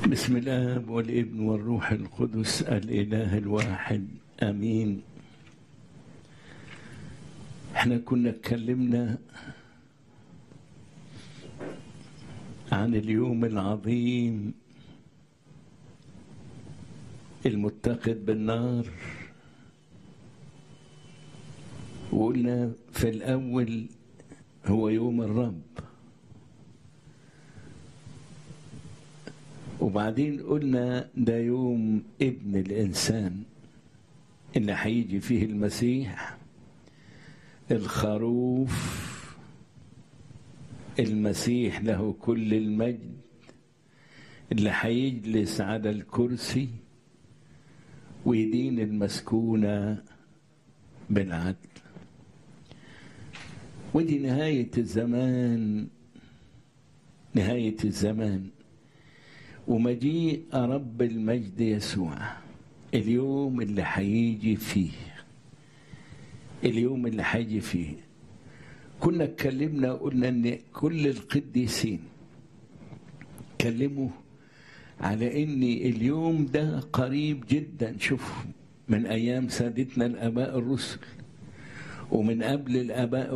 بسم الاب والابن والروح القدس الاله الواحد امين احنا كنا اتكلمنا عن اليوم العظيم المتقد بالنار وقلنا في الاول هو يوم الرب وبعدين قلنا ده يوم ابن الانسان اللي هيجي فيه المسيح الخروف المسيح له كل المجد اللي هيجلس على الكرسي ويدين المسكونة بالعدل ودي نهاية الزمان نهاية الزمان ومجيء رب المجد يسوع اليوم اللي هيجي فيه اليوم اللي هيجي فيه كنا اتكلمنا قلنا ان كل القديسين كلموا على ان اليوم ده قريب جدا شوف من ايام سادتنا الاباء الرسل ومن قبل الاباء